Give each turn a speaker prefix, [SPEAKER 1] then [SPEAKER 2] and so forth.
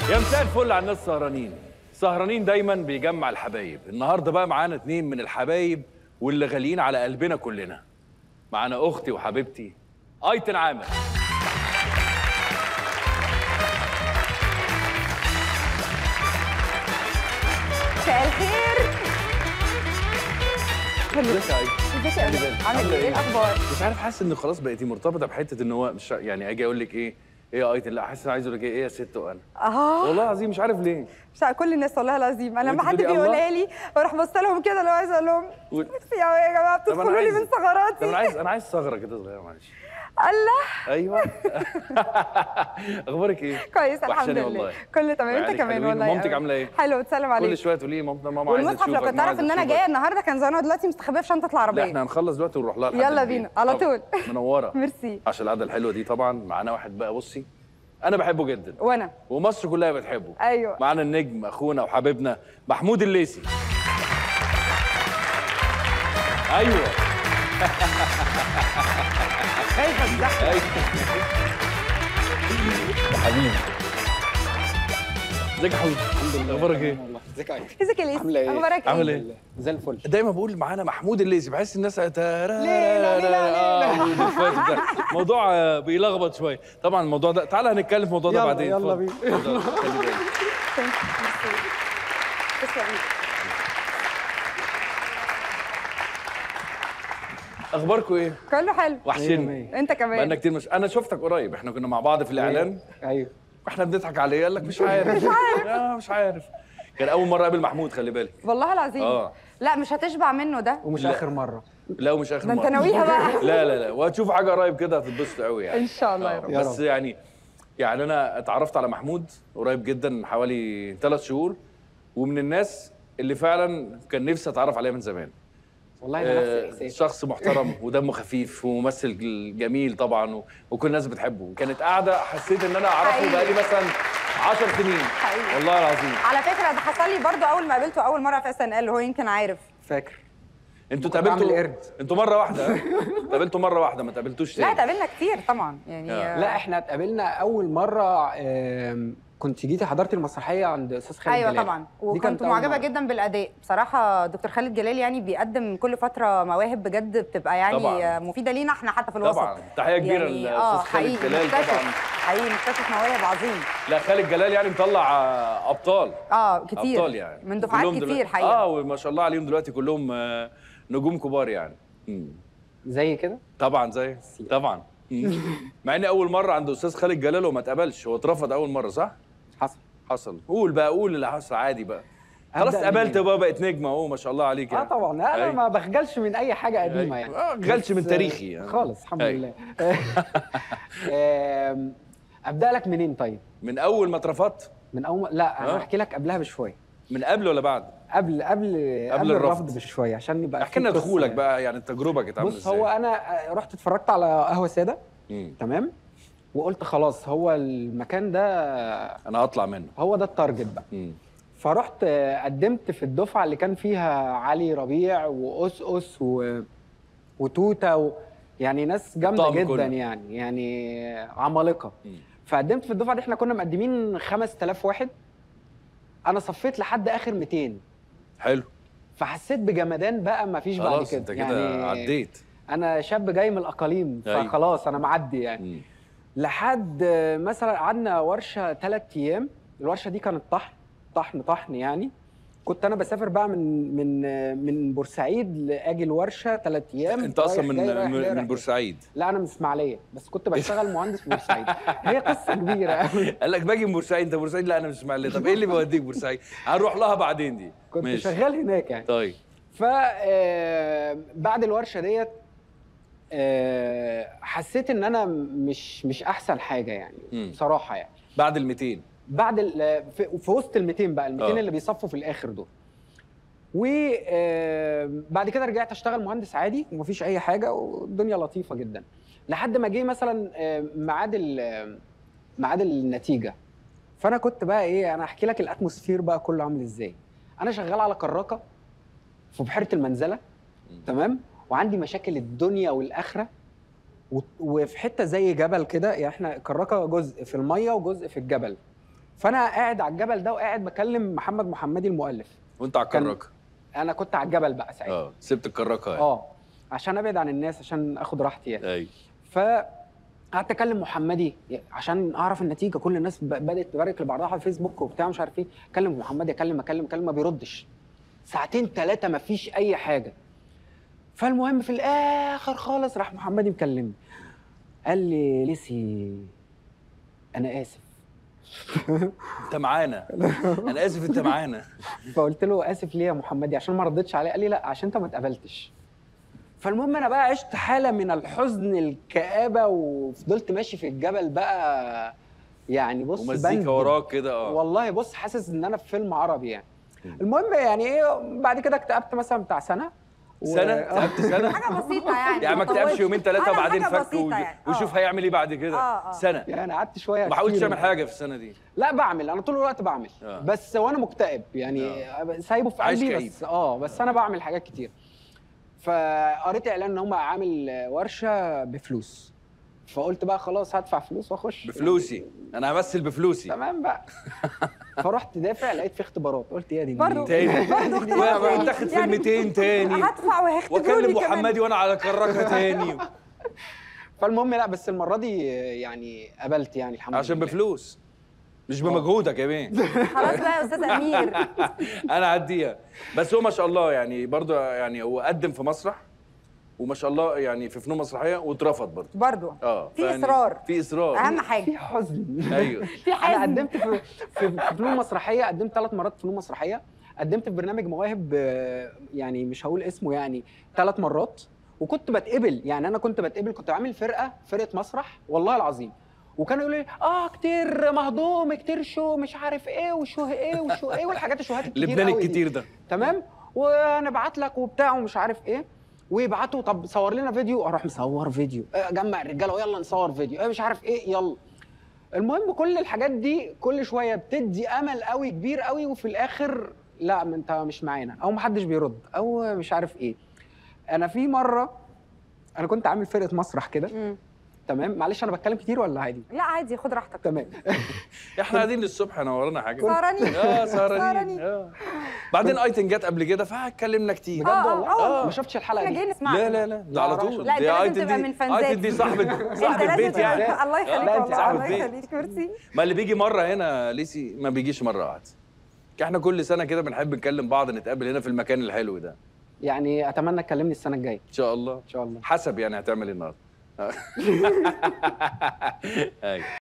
[SPEAKER 1] يا مساء الفل على الناس سهرانين سهرانين دايما بيجمع الحبايب النهارده بقى معانا اتنين من الحبايب واللي غاليين على قلبنا كلنا معانا اختي وحبيبتي ايتن عامر
[SPEAKER 2] مساء الخير
[SPEAKER 1] ازيك يا ايتن
[SPEAKER 2] ازيك يا
[SPEAKER 1] خلي
[SPEAKER 2] أمل؟
[SPEAKER 1] بالك.
[SPEAKER 2] عامل
[SPEAKER 1] عاملة
[SPEAKER 2] ايه
[SPEAKER 1] إيه؟
[SPEAKER 2] الاخبار
[SPEAKER 1] مش عارف حاسس ان خلاص بقيتي مرتبطه بحته ان هو مش يعني اجي اقول لك ايه ايه يا ايتن لا حاسس إن عايز اقول لك ايه إيه يا ست وانا
[SPEAKER 2] اه
[SPEAKER 1] والله العظيم مش عارف ليه
[SPEAKER 2] مش عارف- كل الناس والله العظيم انا لما
[SPEAKER 1] وأنت
[SPEAKER 2] حد
[SPEAKER 1] بتقولي الله؟
[SPEAKER 2] بيقولها لي بروح بص لهم كده لو عايزه اقول لهم
[SPEAKER 1] و-
[SPEAKER 2] نفسي قوي يا جماعه
[SPEAKER 1] طب أنا
[SPEAKER 2] بتدخلوا لي
[SPEAKER 1] عايز-
[SPEAKER 2] من
[SPEAKER 1] طب انا
[SPEAKER 2] ثغراتي
[SPEAKER 1] عايز انا عايز ثغره كده صغيره معلش
[SPEAKER 2] الله
[SPEAKER 1] ايوه اخبارك ايه
[SPEAKER 2] كويس الحمد
[SPEAKER 1] وحشاني
[SPEAKER 2] لله
[SPEAKER 1] والله.
[SPEAKER 2] كله تمام انت
[SPEAKER 1] وعيالك
[SPEAKER 2] كمان
[SPEAKER 1] حلوين.
[SPEAKER 2] والله
[SPEAKER 1] مامتك
[SPEAKER 2] قوي.
[SPEAKER 1] عاملة إيه؟
[SPEAKER 2] حلو بتسلم
[SPEAKER 1] كل
[SPEAKER 2] عليك
[SPEAKER 1] شويه تقولي لي مامتنا ماما عايزه
[SPEAKER 2] والمصحف
[SPEAKER 1] تشوفك
[SPEAKER 2] لو كنت
[SPEAKER 1] ماما
[SPEAKER 2] تعرف
[SPEAKER 1] عايزة
[SPEAKER 2] ان انا
[SPEAKER 1] تشوفك.
[SPEAKER 2] جايه النهارده كان زمانها دلوقتي مستخبيه في شنطه
[SPEAKER 1] لا
[SPEAKER 2] العربيه
[SPEAKER 1] احنا هنخلص دلوقتي ونروح لها لحد
[SPEAKER 2] يلا
[SPEAKER 1] البيت.
[SPEAKER 2] بينا، على
[SPEAKER 1] طبعاً.
[SPEAKER 2] طول.
[SPEAKER 1] منوره
[SPEAKER 2] ميرسي
[SPEAKER 1] عشان القعده الحلوه دي طبعا معانا واحد بقى بصي انا بحبه جدا
[SPEAKER 2] وانا
[SPEAKER 1] ومصر كلها بتحبه
[SPEAKER 2] ايوه
[SPEAKER 1] معانا النجم اخونا وحبيبنا محمود الليثي ايوه
[SPEAKER 2] خايفه الزحمه
[SPEAKER 1] ايوه يا حبيبي ازيك يا حبيبي الحمد لله اخبارك ايه
[SPEAKER 3] والله ازيك يا عيني
[SPEAKER 2] ازيك يا ليس
[SPEAKER 3] عاملة إيه؟
[SPEAKER 2] اخبارك
[SPEAKER 1] عامل
[SPEAKER 2] ايه
[SPEAKER 1] ايه
[SPEAKER 3] زي الفل
[SPEAKER 1] دايما بقول معانا محمود الليثي بحس الناس تارا
[SPEAKER 2] ليلة، ليلة، ليلة.
[SPEAKER 1] موضوع آه، بيلخبط شويه طبعا الموضوع ده تعالى هنتكلم في الموضوع ده
[SPEAKER 3] يلا،
[SPEAKER 1] بعدين
[SPEAKER 3] يلا
[SPEAKER 1] اتفضل. اتفضل، خلي بالك.
[SPEAKER 2] تسلم ايدك.
[SPEAKER 1] اخباركم ايه
[SPEAKER 2] كله حلو
[SPEAKER 1] وحشني
[SPEAKER 3] مية
[SPEAKER 2] انت
[SPEAKER 1] بقالنا
[SPEAKER 2] كمان
[SPEAKER 1] كتير مش انا شفتك قريب احنا كنا مع بعض في الاعلان
[SPEAKER 3] ايوه
[SPEAKER 1] واحنا بنضحك عليه قال لك مش عارف مش عارف مش عارف كان اول مره اقابل محمود خلي بالك
[SPEAKER 2] والله العظيم
[SPEAKER 1] آه.
[SPEAKER 2] لا مش هتشبع منه ده
[SPEAKER 3] ومش
[SPEAKER 1] لا.
[SPEAKER 3] اخر مره
[SPEAKER 1] لا ومش اخر
[SPEAKER 2] ده انت
[SPEAKER 1] مره
[SPEAKER 2] ناويها بقى
[SPEAKER 1] لا لا لا وهتشوف حاجه قريب كده هتتبسط قوي يعني
[SPEAKER 2] ان شاء الله يا
[SPEAKER 1] آه،
[SPEAKER 2] رب
[SPEAKER 3] يا
[SPEAKER 1] بس
[SPEAKER 3] رب.
[SPEAKER 1] يعني يعني انا اتعرفت على محمود قريب جدا من حوالي ثلاث شهور ومن الناس اللي فعلا كان نفسي اتعرف عليها من زمان
[SPEAKER 3] والله انا نفس
[SPEAKER 1] آه،
[SPEAKER 3] الاحساس
[SPEAKER 1] شخص محترم ودمه خفيف وممثل جميل طبعا و- وكل الناس بتحبه كانت قاعده حسيت ان انا اعرفه
[SPEAKER 2] حقيقي.
[SPEAKER 1] بقالي مثلا 10 سنين
[SPEAKER 2] حقيقي.
[SPEAKER 1] والله العظيم
[SPEAKER 2] على فكره ده حصل لي برضو اول ما قابلته اول مره في اس ان ال هو يمكن عارف
[SPEAKER 3] فاكر
[SPEAKER 1] انتوا
[SPEAKER 3] كنت بعمل
[SPEAKER 1] تقابلتوا
[SPEAKER 3] قرد.
[SPEAKER 1] انتوا مره واحده ها؟ تقابلتوا مره واحده ما تقابلتوش
[SPEAKER 2] لا
[SPEAKER 1] تاني
[SPEAKER 2] اتقابلنا كتير طبعا يعني
[SPEAKER 1] آه.
[SPEAKER 3] لا احنا اتقابلنا اول مره آم، كنت جيتي حضرت المسرحيه عند استاذ خالد
[SPEAKER 2] ايوه
[SPEAKER 3] جلال.
[SPEAKER 2] طبعا
[SPEAKER 3] دي كانت
[SPEAKER 2] وكنت
[SPEAKER 3] أول
[SPEAKER 2] معجبه
[SPEAKER 3] مرة.
[SPEAKER 2] جدا بالاداء بصراحه دكتور خالد جلال يعني بيقدم كل فتره مواهب بجد بتبقى يعني
[SPEAKER 1] طبعاً.
[SPEAKER 2] مفيده لينا احنا حتى في الوسط
[SPEAKER 1] طبعا تحيه كبيره
[SPEAKER 2] يعني
[SPEAKER 1] للاستاذ
[SPEAKER 2] اه
[SPEAKER 1] خالد
[SPEAKER 2] حقيقي
[SPEAKER 1] جلال
[SPEAKER 2] مكتشف
[SPEAKER 1] طبعا
[SPEAKER 2] حقيقي مكتشف مواهب عظيم
[SPEAKER 1] لا خالد جلال يعني مطلع آه، ابطال
[SPEAKER 2] اه كتير
[SPEAKER 1] ابطال يعني
[SPEAKER 2] من دفعات
[SPEAKER 1] كلهم
[SPEAKER 2] كتير
[SPEAKER 1] دلوقتي-
[SPEAKER 2] حقيقه
[SPEAKER 1] اه وما شاء الله عليهم دلوقتي كلهم آه، نجوم كبار يعني مم.
[SPEAKER 3] زي كده
[SPEAKER 1] طبعا زي طبعا مم. مع اني اول مره عند استاذ خالد جلال وما اتقبلش هو اترفض اول مره صح
[SPEAKER 3] حصل
[SPEAKER 1] حصل قول بقى قول اللي حصل عادي بقى خلاص
[SPEAKER 3] أبدأ
[SPEAKER 1] اتقبلت
[SPEAKER 3] منين؟
[SPEAKER 1] بقى بقت نجمه اهو ما شاء الله عليك
[SPEAKER 3] اه
[SPEAKER 1] يعني
[SPEAKER 3] طبعا انا
[SPEAKER 1] أيوة.
[SPEAKER 3] ما بخجلش من اي حاجه قديمه
[SPEAKER 1] أيوة.
[SPEAKER 3] يعني
[SPEAKER 1] آه، غلش من
[SPEAKER 3] بس،
[SPEAKER 1] تاريخي
[SPEAKER 3] آه،
[SPEAKER 1] يعني.
[SPEAKER 3] خالص الحمد
[SPEAKER 1] أيوة.
[SPEAKER 3] لله آم، ابدا لك منين طيب
[SPEAKER 1] من اول ما اترفضت
[SPEAKER 3] من اول ما- لا انا
[SPEAKER 1] آه.
[SPEAKER 3] هحكي لك قبلها بشويه
[SPEAKER 1] من قبل ولا بعد
[SPEAKER 3] قبل قبل قبل
[SPEAKER 1] الرفض.
[SPEAKER 3] الرفض بشويه عشان يبقى
[SPEAKER 1] احكي
[SPEAKER 3] في
[SPEAKER 1] لنا
[SPEAKER 3] قصة
[SPEAKER 1] دخولك
[SPEAKER 3] يعني.
[SPEAKER 1] بقى يعني التجربه كانت عامله
[SPEAKER 3] بص
[SPEAKER 1] ازاي
[SPEAKER 3] هو انا آه، رحت اتفرجت على قهوه ساده
[SPEAKER 1] مم.
[SPEAKER 3] تمام وقلت خلاص هو المكان ده
[SPEAKER 1] انا هطلع منه
[SPEAKER 3] هو ده التارجت بقى
[SPEAKER 1] مم.
[SPEAKER 3] فرحت آه، قدمت في الدفعه اللي كان فيها علي ربيع وأسأس و... وتوته و... يعني ناس جامده
[SPEAKER 1] الطقم
[SPEAKER 3] جدا
[SPEAKER 1] كله.
[SPEAKER 3] يعني يعني عمالقه
[SPEAKER 1] مم.
[SPEAKER 3] فقدمت في الدفعه دي احنا كنا مقدمين 5000 واحد انا صفيت لحد اخر 200
[SPEAKER 1] حلو
[SPEAKER 3] فحسيت بجمدان بقى ما فيش بعد
[SPEAKER 1] خلاص
[SPEAKER 3] كده
[SPEAKER 1] انت كده عديت
[SPEAKER 3] انا شاب جاي من الاقاليم
[SPEAKER 1] أيوة.
[SPEAKER 3] فخلاص انا معدي يعني
[SPEAKER 1] مم.
[SPEAKER 3] لحد آه، مثلا قعدنا ورشه ثلاث ايام الورشه دي كانت طحن طحن طحن يعني كنت انا بسافر بقى من من آه، من بورسعيد لاجي الورشه ثلاث ايام
[SPEAKER 1] انت اصلا
[SPEAKER 3] رايح
[SPEAKER 1] من
[SPEAKER 3] جاي، رايح جاي،
[SPEAKER 1] من,
[SPEAKER 3] رايح
[SPEAKER 1] من
[SPEAKER 3] جاي.
[SPEAKER 1] بورسعيد
[SPEAKER 3] لا انا من اسماعيليه بس كنت بشتغل مهندس في بورسعيد هي قصه كبيره قوي
[SPEAKER 1] قال لك باجي من بورسعيد انت بورسعيد لا انا مش اسماعيليه طب ايه اللي بيوديك بورسعيد هنروح لها بعدين دي
[SPEAKER 3] كنت
[SPEAKER 1] ماشي.
[SPEAKER 3] شغال هناك يعني
[SPEAKER 1] طيب
[SPEAKER 3] ف آه، بعد الورشه ديت آه، حسيت ان انا مش مش احسن حاجه يعني
[SPEAKER 1] مم.
[SPEAKER 3] بصراحه يعني
[SPEAKER 1] بعد ال 200
[SPEAKER 3] بعد ال- في, في وسط ال 200 بقى ال 200
[SPEAKER 1] آه.
[SPEAKER 3] اللي بيصفوا في الاخر دول وبعد كده رجعت اشتغل مهندس عادي ومفيش اي حاجه والدنيا لطيفه جدا لحد ما جه مثلا آه، ميعاد ال- ميعاد النتيجه فانا كنت بقى ايه انا احكي لك الاتموسفير بقى كله عامل ازاي انا شغال على كراكه في بحيره المنزله تمام وعندي مشاكل الدنيا والاخره و- وفي حته زي جبل كده يعني احنا كراكه جزء في الميه وجزء في الجبل فانا قاعد على الجبل ده وقاعد بكلم محمد محمدي المؤلف
[SPEAKER 1] وانت على
[SPEAKER 3] كان-
[SPEAKER 1] الكراكه
[SPEAKER 3] انا كنت على الجبل بقى ساعتها
[SPEAKER 1] اه سبت الكراكه يعني.
[SPEAKER 3] اه عشان ابعد عن الناس عشان اخد راحتي يعني
[SPEAKER 1] ايوه
[SPEAKER 3] فقعدت اكلم محمدي عشان اعرف النتيجه كل الناس ب- بدات تبارك لبعضها على الفيسبوك وبتاع مش عارف ايه اكلم محمدي اكلم اكلم اكلم ما بيردش ساعتين ثلاثه ما فيش اي حاجه فالمهم في الاخر خالص راح محمدي مكلمني قال لي ليسي انا اسف
[SPEAKER 1] انت معانا انا اسف انت معانا
[SPEAKER 3] فقلت له اسف ليه يا محمدي عشان ما ردتش عليه قال لي لا عشان انت ما اتقبلتش فالمهم انا بقى عشت حاله من الحزن الكآبه وفضلت ماشي في الجبل بقى يعني بص
[SPEAKER 1] ومزيكا
[SPEAKER 3] بندب.
[SPEAKER 1] وراك كده اه
[SPEAKER 3] والله بص حاسس ان انا في فيلم عربي يعني
[SPEAKER 1] مم.
[SPEAKER 3] المهم يعني ايه بعد كده اكتئبت مثلا بتاع سنه و-
[SPEAKER 1] سنه
[SPEAKER 3] آه.
[SPEAKER 1] تعبت سنه
[SPEAKER 2] حاجه بسيطه يعني
[SPEAKER 1] يعني ما
[SPEAKER 2] طولش.
[SPEAKER 1] اكتئبش يومين ثلاثه
[SPEAKER 2] أنا
[SPEAKER 1] وبعدين
[SPEAKER 2] حاجة
[SPEAKER 1] فك
[SPEAKER 2] بسيطة
[SPEAKER 1] وج-
[SPEAKER 2] يعني. آه.
[SPEAKER 1] وشوف هيعمل ايه بعد كده
[SPEAKER 2] آه، آه.
[SPEAKER 1] سنه
[SPEAKER 3] يعني قعدت شويه
[SPEAKER 1] ما حاولتش
[SPEAKER 3] كتير.
[SPEAKER 1] تعمل حاجه في السنه دي
[SPEAKER 3] لا بعمل انا طول الوقت بعمل
[SPEAKER 1] آه.
[SPEAKER 3] بس وانا مكتئب يعني سايبه في
[SPEAKER 1] عايش
[SPEAKER 3] قلبي
[SPEAKER 1] كئيب.
[SPEAKER 3] بس اه بس انا بعمل حاجات كتير فقريت اعلان ان هم عامل ورشه بفلوس فقلت بقى خلاص هدفع فلوس واخش
[SPEAKER 1] بفلوسي انا همثل بفلوسي
[SPEAKER 3] تمام بقى فرحت دافع لقيت في اختبارات قلت يا دي
[SPEAKER 2] برضه.
[SPEAKER 1] تاني
[SPEAKER 2] برضه اختبارات
[SPEAKER 1] وآخد
[SPEAKER 2] تاني.
[SPEAKER 1] تاخد
[SPEAKER 2] يعني
[SPEAKER 1] فيلمتين تاني
[SPEAKER 2] هدفع وهيختبروني
[SPEAKER 1] واكلم
[SPEAKER 2] كمان.
[SPEAKER 1] محمدي وانا على كراكه تاني
[SPEAKER 3] فالمهم لا بس المره دي يعني قبلت يعني الحمد
[SPEAKER 1] عشان
[SPEAKER 3] لله
[SPEAKER 1] بفلوس مش بمجهودك يا بيه
[SPEAKER 2] خلاص بقى يا استاذ امير
[SPEAKER 1] انا عديها بس هو ما شاء الله يعني برضه يعني هو قدم في مسرح وما شاء الله يعني في فنون مسرحيه واترفض برضه
[SPEAKER 2] برضه
[SPEAKER 1] اه
[SPEAKER 2] في
[SPEAKER 1] فيعني
[SPEAKER 2] إصرار.
[SPEAKER 1] في اصرار
[SPEAKER 2] اهم حاجه
[SPEAKER 3] في حزن
[SPEAKER 1] ايوه
[SPEAKER 2] في
[SPEAKER 3] انا
[SPEAKER 2] حزن
[SPEAKER 3] قدمت في في في فنون مسرحيه قدمت ثلاث مرات فنون مسرحيه قدمت في برنامج مواهب آه، يعني مش هقول اسمه يعني ثلاث مرات وكنت بتقبل يعني انا كنت بتقبل كنت عامل فرقه فرقه مسرح والله العظيم وكانوا يقولوا لي اه كتير مهضوم كتير شو مش عارف ايه وشو ايه وشو ايه والحاجات الشوهات الكتير
[SPEAKER 1] لبنان
[SPEAKER 3] قوي دي.
[SPEAKER 1] الكتير ده
[SPEAKER 3] تمام ونبعت لك وبتاع ومش عارف ايه ويبعتوا طب صور لنا فيديو اروح مصور فيديو إيه، اجمع الرجاله ويلا نصور فيديو ايه مش عارف ايه يلا المهم كل الحاجات دي كل شويه بتدي امل قوي كبير قوي وفي الاخر لا ما انت مش معانا او محدش بيرد او مش عارف ايه انا في مره انا كنت عامل فرقه مسرح كده
[SPEAKER 2] مم.
[SPEAKER 3] تمام معلش انا بتكلم كتير ولا عادي
[SPEAKER 2] لا عادي خد راحتك
[SPEAKER 3] تمام
[SPEAKER 1] احنا قاعدين للصبح انا ورانا حاجه
[SPEAKER 2] سهرانين
[SPEAKER 1] اه
[SPEAKER 2] سهرانين.
[SPEAKER 1] سهرانين اه بعدين ايتن جت قبل كده فاتكلمنا كتير
[SPEAKER 3] بجد
[SPEAKER 2] آه،
[SPEAKER 3] والله
[SPEAKER 2] آه.
[SPEAKER 3] ما شفتش الحلقه
[SPEAKER 2] احنا
[SPEAKER 3] دي
[SPEAKER 2] جايين نسمعك
[SPEAKER 1] لا لا لا ده على طول
[SPEAKER 2] لا،
[SPEAKER 1] دي
[SPEAKER 2] أنت لازم
[SPEAKER 1] آيتن
[SPEAKER 2] تبقى
[SPEAKER 1] دي-
[SPEAKER 2] من فانزاتي.
[SPEAKER 1] آيتن دي صاحبة صاحب
[SPEAKER 2] انت
[SPEAKER 1] البيت
[SPEAKER 2] لازم
[SPEAKER 1] يعني
[SPEAKER 2] تبقى- الله يخليك
[SPEAKER 3] لا، أنت
[SPEAKER 2] والله
[SPEAKER 3] صاحب
[SPEAKER 2] الله
[SPEAKER 1] البيت.
[SPEAKER 2] يخليك ميرسي
[SPEAKER 1] ما اللي بيجي مره هنا ليسي ما بيجيش مره واحده احنا كل سنه كده بنحب نكلم بعض نتقابل هنا في المكان الحلو ده
[SPEAKER 3] يعني اتمنى تكلمني السنه الجايه
[SPEAKER 1] ان شاء الله
[SPEAKER 3] ان شاء الله
[SPEAKER 1] حسب يعني هتعمل ايه النهارده ايوه